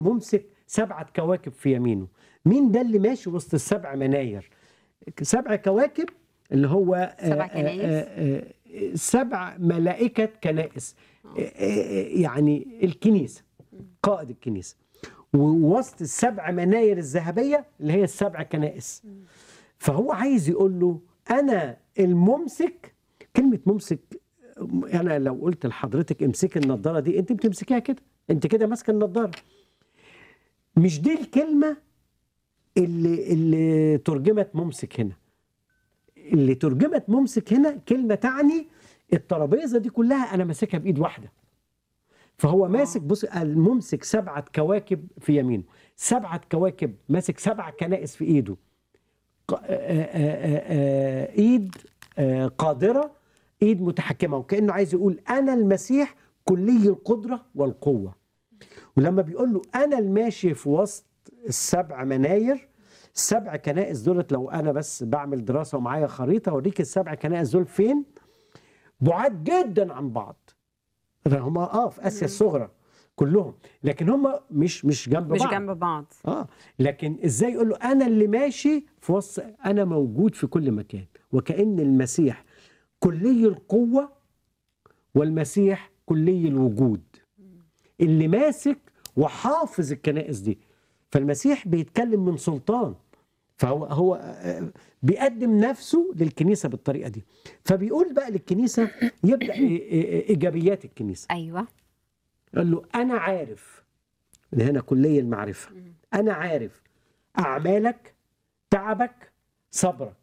ممسك سبعة كواكب في يمينه مين ده اللي ماشي وسط السبع مناير سبع كواكب اللي هو سبع آه، كنائس؟ آه، آه، آه، سبع ملائكة كنائس آه، آه، يعني الكنيسة قائد الكنيسة ووسط السبع مناير الذهبية اللي هي السبع كنائس فهو عايز يقول له أنا الممسك كلمة ممسك أنا لو قلت لحضرتك امسكي النضارة دي أنت بتمسكيها كده أنت كده ماسكة النضارة مش دي الكلمة اللي اللي ترجمت ممسك هنا اللي ترجمت ممسك هنا كلمة تعني الترابيزة دي كلها أنا ماسكها بإيد واحدة فهو ماسك بص الممسك سبعة كواكب في يمينه سبعة كواكب ماسك سبع كنائس في إيده ق- آه، آه، آه، آه، إيد آه، قادرة إيد متحكمة وكأنه عايز يقول أنا المسيح كلي القدرة والقوة ولما بيقول له انا الماشي في وسط السبع مناير السبع كنائس دولت لو انا بس بعمل دراسه ومعايا خريطه اوريك السبع كنائس دول فين بعاد جدا عن بعض هم اه في اسيا الصغرى كلهم لكن هم مش مش جنب مش بعض جنب بعض اه لكن ازاي يقول له انا اللي ماشي في وسط انا موجود في كل مكان وكأن المسيح كلي القوة والمسيح كلي الوجود اللي ماسك وحافظ الكنائس دي فالمسيح بيتكلم من سلطان فهو هو آه، بيقدم نفسه للكنيسة بالطريقة دي فبيقول بقى للكنيسة يبدأ إي- إي- إيجابيات الكنيسة ايوه قال له انا عارف من هنا كلية المعرفة انا عارف اعمالك تعبك صبرك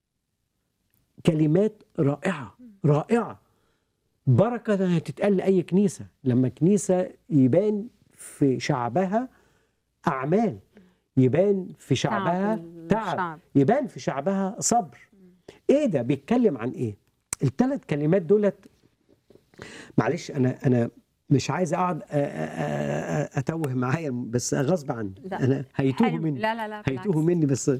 كلمات رائعة رائعة بركة انها تتقال لأي كنيسة لما كنيسة يبان في شعبها أعمال يبان في شعبها تعب الشعب. يبان في شعبها صبر ايه ده بيتكلم عن ايه الثلاث كلمات دولت معلش انا انا مش عايز اقعد أ- أ- أ- اتوه معايا بس غصب عني لا. انا هيتوهوا حلو. مني لا لا لا بالعكس. هيتوهوا مني بس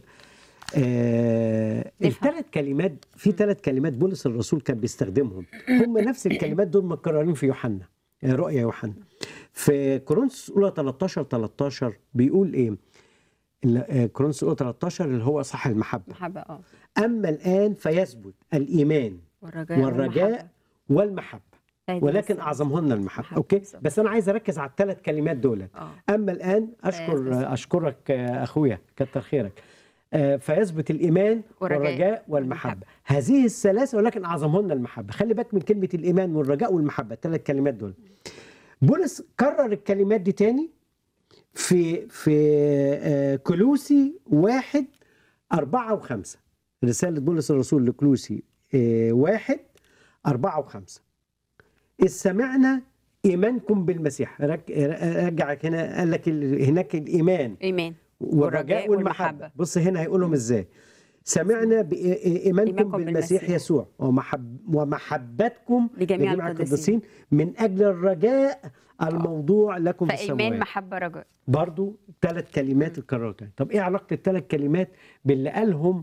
آه نفهم. الثلاث كلمات في ثلاث كلمات بولس الرسول كان بيستخدمهم هم نفس الكلمات دول مكررين في يوحنا آه، رؤيا يوحنا في كورنثوس الاولى 13 13 بيقول ايه ال- آه، كورنثوس الاولى 13 اللي هو صح المحبه محبه اه اما الان فيثبت الايمان والرجاء والرجاء والمحبه والمحبة. ولكن اعظمهن المحبه محبة اوكي بالظبط. بس انا عايز اركز على الثلاث كلمات دول اه اما الان اشكر فيثبت. اشكرك آه، اخويا كتر خيرك آه، فيثبت الايمان والرجاء والرجاء والمحبه هذه الثلاثه ولكن اعظمهن المحبه خلي بالك من كلمه الايمان والرجاء والمحبه الثلاث كلمات دول بولس كرر الكلمات دي تاني في في آه، كلوسي واحد أربعة وخمسة رسالة بولس الرسول لكلوسي آه، واحد أربعة وخمسة إذ سمعنا إيمانكم بالمسيح رك- رجعك هنا قال لك ال- هناك الإيمان ايمان والرجاء والرجاء والمحبة والمحبة. بص هنا هيقولهم ازاي سمعنا بإيمانكم إيمانكم بالمسيح بالمسيح. يسوع ومحب ومحبتكم لجميع لجميع القديسين. القديسين من أجل الرجاء الموضوع لكم في فايمان السماوات محبه رجاء برضو ثلاث كلمات اتكرروا تاني طب ايه علاقة الثلاث كلمات باللي قالهم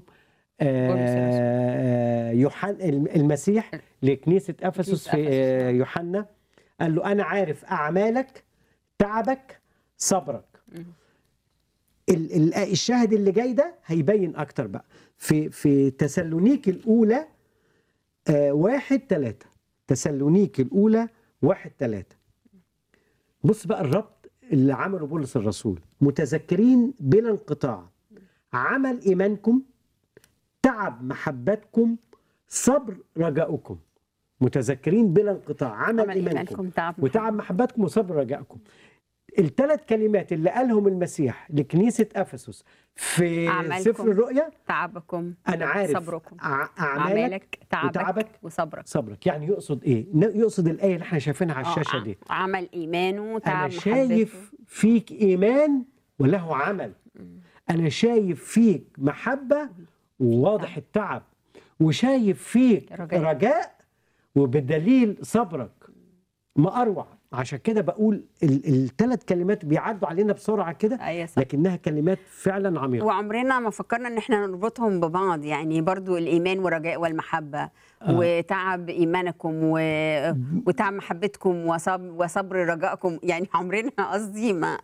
آه يوحنا المسيح لكنيسة افسس في أفسس، آه، نعم. يوحنا قال له انا عارف اعمالك تعبك صبرك ال- ال- الشاهد اللي جاي ده هيبين اكتر بقى في في تسالونيك الاولى آه واحد ثلاثة تسالونيك الاولى واحد ثلاثة بص بقى الربط اللي عمله بولس الرسول متذكرين بلا انقطاع عمل ايمانكم تعب محبتكم صبر رجاؤكم متذكرين بلا انقطاع عمل, عمل ايمانكم ايمانكم تعب وتعب محبتكم وصبر رجائكم الثلاث كلمات اللي قالهم المسيح لكنيسة أفسس في أعمالكم. سفر الرؤيا تعبكم أنا عارف صبركم أع- أعمالك اعمالك تعبك, وتعبك وصبرك صبرك يعني يقصد إيه؟ ن- يقصد الآية اللي احنا شايفينها على آه، الشاشة ع- دي عمل ايمانه تعب أنا محبته شايف فيك إيمان وله عمل أنا شايف فيك محبة وواضح التعب وشايف فيك رجاء. رجاء وبدليل صبرك ما أروع عشان كده بقول الثلاث كلمات بيعدوا علينا بسرعة كده ايوه صح لكنها كلمات فعلا عميقة وعمرنا ما فكرنا ان احنا نربطهم ببعض يعني برضو الايمان والرجاء والمحبه آه. وتعب ايمانكم و... وتعب محبتكم وصبر, وصبر رجائكم يعني عمرنا قصدي ما